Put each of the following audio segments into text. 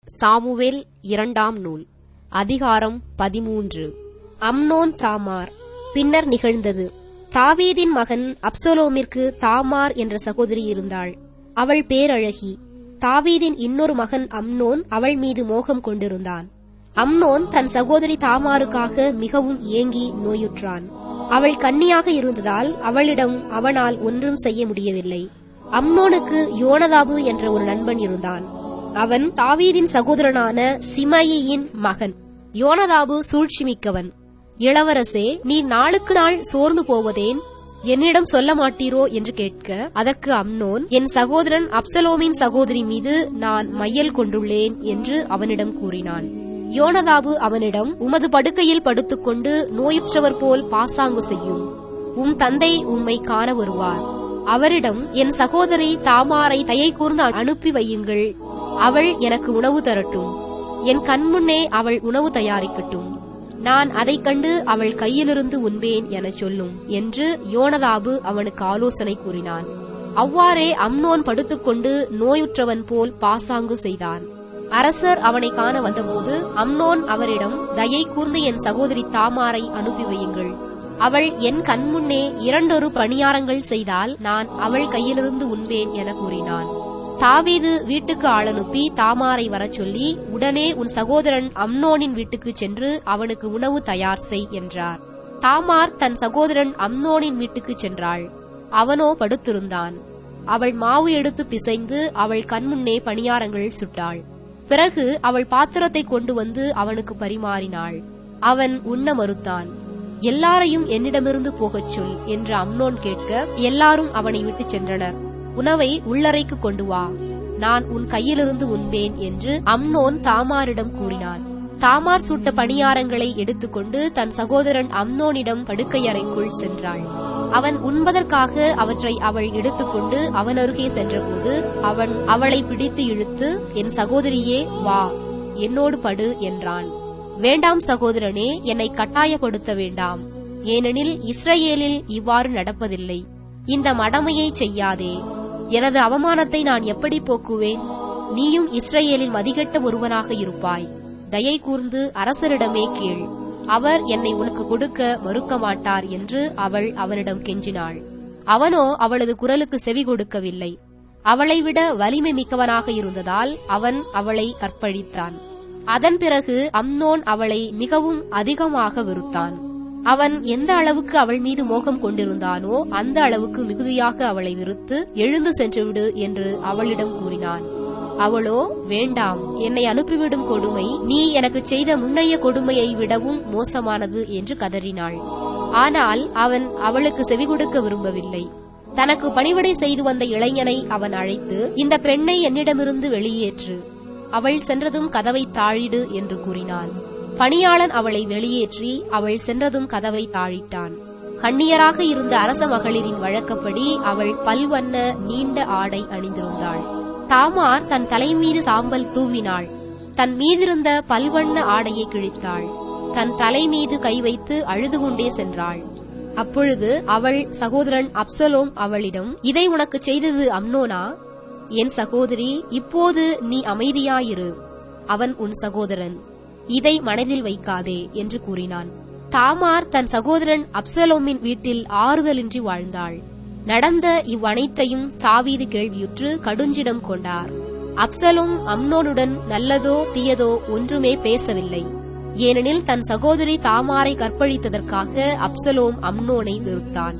Samuel இரண்டாம் நூல் அதிகாரம் பதிமூன்று அம்னோன் தாமார் பின்னர் நிகழ்ந்தது தாவீதின் மகன் அப்சலோமிற்கு தாமார் என்ற சகோதரி இருந்தாள் அவள் பேரழகி தாவீதின் இன்னொரு மகன் அம்னோன் அவள் மீது மோகம் கொண்டிருந்தான் அம்னோன் தன் சகோதரி தாமாருக்காக மிகவும் ஏங்கி நோயுற்றான் அவள் கன்னியாக இருந்ததால் அவளிடம் அவனால் ஒன்றும் செய்ய முடியவில்லை அம்னோனுக்கு யோனதாபு என்ற ஒரு நண்பன் இருந்தான் அவன் தாவீதின் சகோதரனான சிமயியின் மகன் யோனதாபு சூழ்ச்சிமிக்கவன் இளவரசே நீ நாளுக்கு நாள் சோர்ந்து போவதேன் என்னிடம் சொல்ல மாட்டீரோ என்று கேட்க அதற்கு அம்னோன் என் சகோதரன் அப்சலோமின் சகோதரி மீது நான் மையல் கொண்டுள்ளேன் என்று அவனிடம் கூறினான் யோனதாபு அவனிடம் உமது படுக்கையில் படுத்துக்கொண்டு நோயுற்றவர் போல் பாசாங்கு செய்யும் உம் தந்தை உம்மை காண வருவார் அவரிடம் என் சகோதரி தாமாரை தயை கூர்ந்து அனுப்பி வையுங்கள் அவள் எனக்கு உணவு தரட்டும் என் கண்முன்னே அவள் உணவு தயாரிக்கட்டும் நான் அதைக் கண்டு அவள் கையிலிருந்து உண்பேன் எனச் சொல்லும் என்று யோனதாபு அவனுக்கு ஆலோசனை கூறினான் அவ்வாறே அம்னோன் படுத்துக்கொண்டு நோயுற்றவன் போல் பாசாங்கு செய்தான் அரசர் அவனை காண வந்தபோது அம்னோன் அவரிடம் தயை கூர்ந்து என் சகோதரி தாமாரை அனுப்பி வையுங்கள் அவள் என் கண்முன்னே இரண்டொரு பணியாரங்கள் செய்தால் நான் அவள் கையிலிருந்து உண்பேன் என கூறினான் தாவீது வீட்டுக்கு ஆளனுப்பி தாமாரை வரச் சொல்லி உடனே உன் சகோதரன் அம்னோனின் வீட்டுக்கு சென்று அவனுக்கு உணவு தயார் செய் என்றார் தாமார் தன் சகோதரன் அம்னோனின் வீட்டுக்கு சென்றாள் அவனோ படுத்திருந்தான் அவள் மாவு எடுத்து பிசைந்து அவள் கண்முன்னே பணியாரங்கள் சுட்டாள் பிறகு அவள் பாத்திரத்தை கொண்டு வந்து அவனுக்கு பரிமாறினாள் அவன் உண்ண மறுத்தான் எல்லாரையும் என்னிடமிருந்து போகச் சொல் என்று அம்னோன் கேட்க எல்லாரும் அவனை விட்டுச் சென்றனர் உணவை உள்ளறைக்கு கொண்டு வா நான் உன் கையிலிருந்து உண்பேன் என்று அம்னோன் தாமாரிடம் கூறினான் தாமார் சுட்ட பணியாரங்களை எடுத்துக்கொண்டு தன் சகோதரன் அம்னோனிடம் படுக்கையறைக்குள் சென்றாள் அவன் உண்பதற்காக அவற்றை அவள் எடுத்துக்கொண்டு அவன் அருகே சென்றபோது அவன் அவளை பிடித்து இழுத்து என் சகோதரியே வா என்னோடு படு என்றான் வேண்டாம் சகோதரனே என்னை கட்டாயப்படுத்த வேண்டாம் ஏனெனில் இஸ்ரேலில் இவ்வாறு நடப்பதில்லை இந்த மடமையை செய்யாதே எனது அவமானத்தை நான் எப்படி போக்குவேன் நீயும் இஸ்ரேலில் மதிகெட்ட ஒருவனாக இருப்பாய் தயை கூர்ந்து அரசரிடமே கேள் அவர் என்னை உனக்கு கொடுக்க மறுக்க மாட்டார் என்று அவள் அவனிடம் கெஞ்சினாள் அவனோ அவளது குரலுக்கு செவி கொடுக்கவில்லை அவளை விட வலிமை மிக்கவனாக இருந்ததால் அவன் அவளை கற்பழித்தான் அதன் பிறகு அம்னோன் அவளை மிகவும் அதிகமாக வெறுத்தான் அவன் எந்த அளவுக்கு அவள் மீது மோகம் கொண்டிருந்தானோ அந்த அளவுக்கு மிகுதியாக அவளை வெறுத்து எழுந்து சென்றுவிடு என்று அவளிடம் கூறினான் அவளோ வேண்டாம் என்னை அனுப்பிவிடும் கொடுமை நீ எனக்கு செய்த முன்னைய கொடுமையை விடவும் மோசமானது என்று கதறினாள் ஆனால் அவன் அவளுக்கு செவி கொடுக்க விரும்பவில்லை தனக்கு பணிவிடை செய்து வந்த இளைஞனை அவன் அழைத்து இந்த பெண்ணை என்னிடமிருந்து வெளியேற்று அவள் சென்றதும் கதவை தாழிடு என்று கூறினான் பணியாளன் அவளை வெளியேற்றி அவள் சென்றதும் கதவை தாழிட்டான் கண்ணியராக இருந்த அரச மகளிரின் வழக்கப்படி அவள் பல்வண்ண நீண்ட ஆடை அணிந்திருந்தாள் தாமார் தன் தலைமீது சாம்பல் தூவினாள் தன் மீதிருந்த பல்வண்ண ஆடையை கிழித்தாள் தன் தலை மீது கை வைத்து அழுது கொண்டே சென்றாள் அப்பொழுது அவள் சகோதரன் அப்சலோம் அவளிடம் இதை உனக்கு செய்தது அம்னோனா என் சகோதரி இப்போது நீ அமைதியாயிரு அவன் உன் சகோதரன் இதை மனதில் வைக்காதே என்று கூறினான் தாமார் தன் சகோதரன் அப்சலோமின் வீட்டில் ஆறுதலின்றி வாழ்ந்தாள் நடந்த இவ்வனைத்தையும் தாவீது கேள்வியுற்று கடுஞ்சிடம் கொண்டார் அப்சலோம் அம்னோனுடன் நல்லதோ தீயதோ ஒன்றுமே பேசவில்லை ஏனெனில் தன் சகோதரி தாமாரை கற்பழித்ததற்காக அப்சலோம் அம்னோனை வெறுத்தான்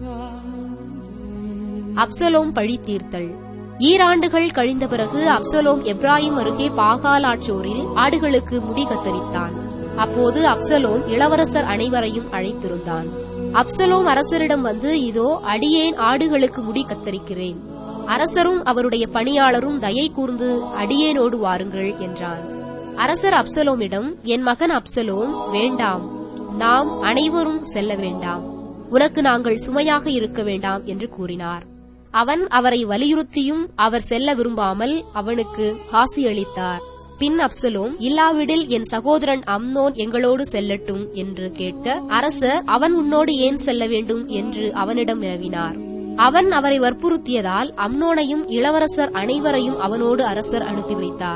அப்சலோம் பழி தீர்த்தல் ஈராண்டுகள் கழிந்த பிறகு அப்சலோம் எப்ராஹிம் அருகே பாகாலாற்றோரில் ஆடுகளுக்கு முடி கத்தரித்தான் அப்போது அப்சலோம் இளவரசர் அனைவரையும் அழைத்திருந்தான் அப்சலோம் அரசரிடம் வந்து இதோ அடியேன் ஆடுகளுக்கு முடி கத்தரிக்கிறேன் அரசரும் அவருடைய பணியாளரும் தயை கூர்ந்து அடியேனோடு வாருங்கள் என்றான் அரசர் அப்சலோமிடம் என் மகன் அப்சலோம் வேண்டாம் நாம் அனைவரும் செல்ல வேண்டாம் உனக்கு நாங்கள் சுமையாக இருக்க வேண்டாம் என்று கூறினார் அவன் அவரை வலியுறுத்தியும் அவர் செல்ல விரும்பாமல் அவனுக்கு ஆசியளித்தார் பின் அப்சலோம் இல்லாவிடில் என் சகோதரன் அம்னோன் எங்களோடு செல்லட்டும் என்று கேட்க அரசர் அவன் உன்னோடு ஏன் செல்ல வேண்டும் என்று அவனிடம் வினவினார் அவன் அவரை வற்புறுத்தியதால் அம்னோனையும் இளவரசர் அனைவரையும் அவனோடு அரசர் அனுப்பி வைத்தார்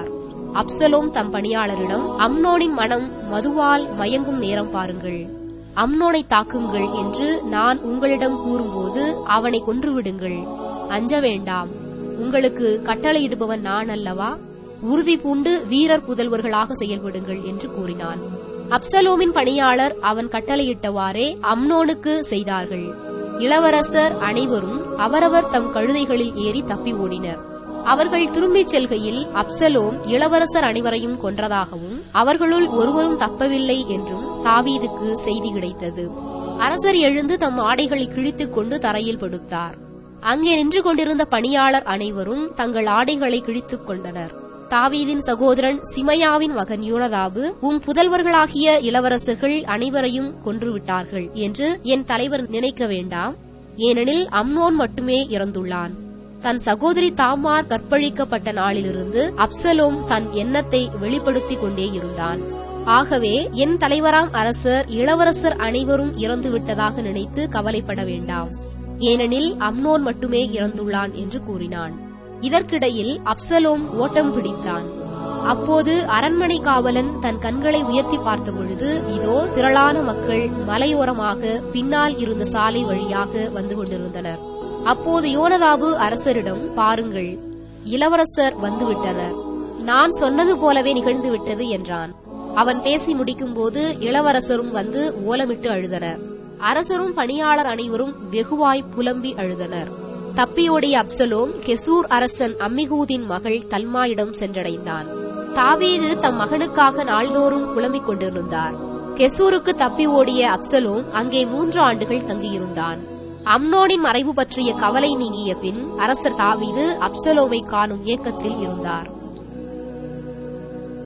அப்சலோம் தம் பணியாளரிடம் அம்னோனின் மனம் மதுவால் மயங்கும் நேரம் பாருங்கள் அம்னோனை தாக்குங்கள் என்று நான் உங்களிடம் கூறும்போது அவனை கொன்றுவிடுங்கள் அஞ்ச வேண்டாம் உங்களுக்கு கட்டளையிடுபவன் நான் அல்லவா உறுதி பூண்டு வீரர் புதல்வர்களாக செயல்படுங்கள் என்று கூறினான் அப்சலோமின் பணியாளர் அவன் கட்டளையிட்டவாறே அம்னோனுக்கு செய்தார்கள் இளவரசர் அனைவரும் அவரவர் தம் கழுதைகளில் ஏறி தப்பி ஓடினர் அவர்கள் திரும்பிச் செல்கையில் அப்சலோம் இளவரசர் அனைவரையும் கொன்றதாகவும் அவர்களுள் ஒருவரும் தப்பவில்லை என்றும் தாவீதுக்கு செய்தி கிடைத்தது அரசர் எழுந்து தம் ஆடைகளை கிழித்துக் கொண்டு தரையில் படுத்தார் அங்கே நின்று கொண்டிருந்த பணியாளர் அனைவரும் தங்கள் ஆடைகளை கிழித்துக் கொண்டனர் தாவீதின் சகோதரன் சிமையாவின் மகன் யோனதாபு உம் புதல்வர்களாகிய இளவரசர்கள் அனைவரையும் கொன்றுவிட்டார்கள் என்று என் தலைவர் நினைக்க வேண்டாம் ஏனெனில் அம்னோன் மட்டுமே இறந்துள்ளான் தன் சகோதரி தாமார் கற்பழிக்கப்பட்ட நாளிலிருந்து அப்சலோம் தன் எண்ணத்தை வெளிப்படுத்திக் கொண்டே இருந்தான் ஆகவே என் தலைவராம் அரசர் இளவரசர் அனைவரும் இறந்து விட்டதாக நினைத்து கவலைப்பட வேண்டாம் ஏனெனில் அம்னோன் மட்டுமே இறந்துள்ளான் என்று கூறினான் இதற்கிடையில் அப்சலோம் ஓட்டம் பிடித்தான் அப்போது அரண்மனை காவலன் தன் கண்களை உயர்த்தி பார்த்தபொழுது இதோ திரளான மக்கள் மலையோரமாக பின்னால் இருந்த சாலை வழியாக வந்து கொண்டிருந்தனர் அப்போது யோனதாபு அரசரிடம் பாருங்கள் இளவரசர் வந்துவிட்டனர் நான் சொன்னது போலவே நிகழ்ந்துவிட்டது என்றான் அவன் பேசி முடிக்கும்போது இளவரசரும் வந்து ஓலமிட்டு அழுதனர் அரசரும் பணியாளர் அனைவரும் வெகுவாய் புலம்பி அழுதனர் தப்பியோடிய அப்சலோம் கெசூர் அரசன் அம்மிகூதின் மகள் தல்மாயிடம் சென்றடைந்தான் தாவீது தம் மகனுக்காக நாள்தோறும் புலம்பிக் கொண்டிருந்தார் கெசூருக்கு தப்பி ஓடிய அப்சலோம் அங்கே மூன்று ஆண்டுகள் தங்கியிருந்தான் அம்னோனின் மறைவு பற்றிய கவலை நீங்கிய பின் அரசர் தாவீது அப்சலோமை காணும் ஏக்கத்தில் இருந்தார்